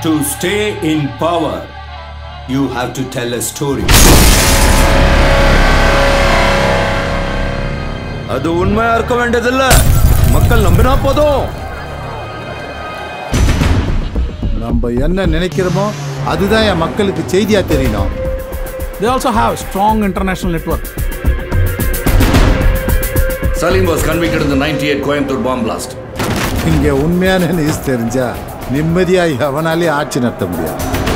To stay in power, you have to tell a story. அது உண்மையா இருக்க வேண்டியதில்ல மக்கள் நம்பினா போதும் நம்ம என்ன நினைக்கிறோமோ அதுதான் என் மக்களுக்கு செய்தியா தெரியணும் They also have strong international network. Salim was convicted in the 98 Coimbatore bomb blast. இங்க உண்மையான நியூஸ் தெரிஞ்சா நிம்மதியா எவனாலே ஆட்சி நடத்த முடியாது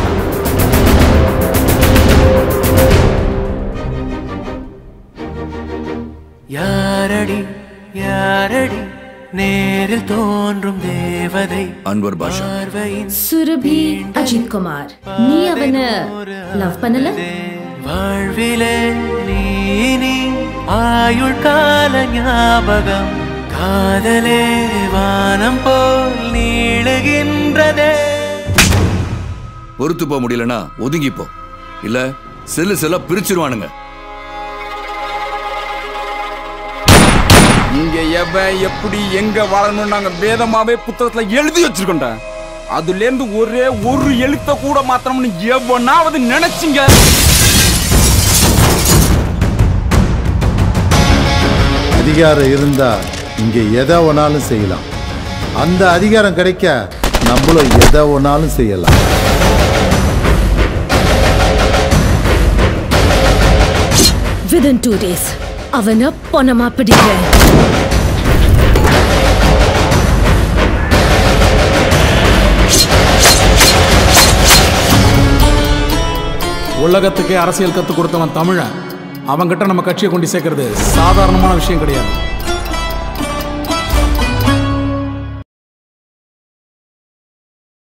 யாரடி யாரடி நேரில் தோன்றும் தேவதை அன்வர் பாஷா பார்வையின் சுரபி அஜித் குமார் நீ அவன லவ் பண்ணல வாழ்விலே நீ நீ ஆயுள் கால ஞாபகம் காதலே வானம் போல் நீளுகின்றதே பொறுத்து போக முடியலனா ஒதுங்கி போ இல்ல செல்லு செல்ல பிரிச்சிருவானுங்க இங்க எவன் எப்படி எங்க வாழணும் நாங்க வேதமாவே புத்தகத்துல எழுதி வச்சிருக்கோம்டா அதுல இருந்து ஒரே ஒரு எழுத்த கூட மாத்திரம்னு எவனாவது நினைச்சிங்க அதிகாரம் இருந்தா இங்க எதை வேணாலும் செய்யலாம் அந்த அதிகாரம் கிடைக்க நம்மளும் எதை வேணாலும் செய்யலாம் விதின் டூ டேஸ் அவனை பொணமா பிடிக்கிறேன் உலகத்துக்கே அரசியல் கற்றுக் கொடுத்தவன் தமிழன் அவன்கிட்ட நம்ம கட்சியை கொண்டு சேர்க்கறது சாதாரணமான விஷயம் கிடையாது